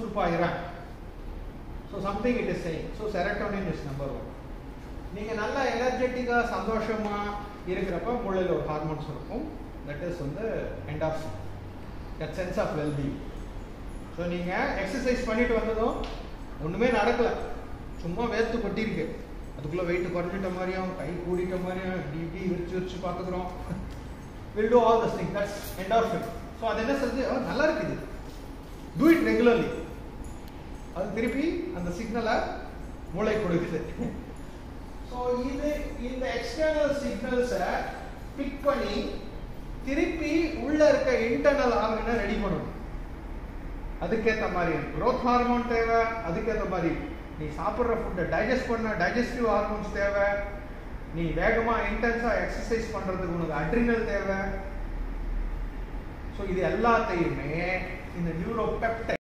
சுறுசுறுப்பாகிறேன் so something it is saying so serotonin is number one நீங்கள் நல்லா எனர்ஜெட்டிக்காக சந்தோஷமாக இருக்கிறப்ப மூளையில் ஒரு ஹார்மோன்ஸ் இருக்கும் தட் இஸ் வந்து end of that sense of wellbeing so நீங்கள் எக்ஸசைஸ் பண்ணிட்டு வந்ததும் ஒன்றுமே நடக்கலை சும்மா வேர்த்து கொட்டியிருக்கு அதுக்குள்ளே வெயிட் குறைஞ்சிட்ட மாதிரியும் கை கூடிட்ட மாதிரியும் இப்படி இப்படி விரிச்சு விரிச்சு பார்த்துக்குறோம் will do all this thing that's end of it so அது என்ன சொல்லுது "ஓ, நல்லா இருக்குது டூ இட் ரெகுலர்லி அது திருப்பி அந்த சிக்னலை மூளை கொடுக்குது ஸோ இது இந்த எக்ஸ்டர்னல் சிக்னல்ஸை பிக் பண்ணி திருப்பி உள்ள இருக்க இன்டர்னல் ஆர்கனை ரெடி பண்ணணும் அதுக்கேற்ற மாதிரி growth ஹார்மோன் தேவை அதுக்கேற்ற மாதிரி நீ சாப்பிட்ற ஃபுட்டை டைஜஸ்ட் பண்ண டைஜஸ்டிவ் ஹார்மோன்ஸ் தேவை நீ வேகமாக இன்டென்ஸாக எக்ஸசைஸ் பண்ணுறதுக்கு உனக்கு அட்ரினல் தேவை ஸோ இது எல்லாத்தையுமே இந்த நியூரோ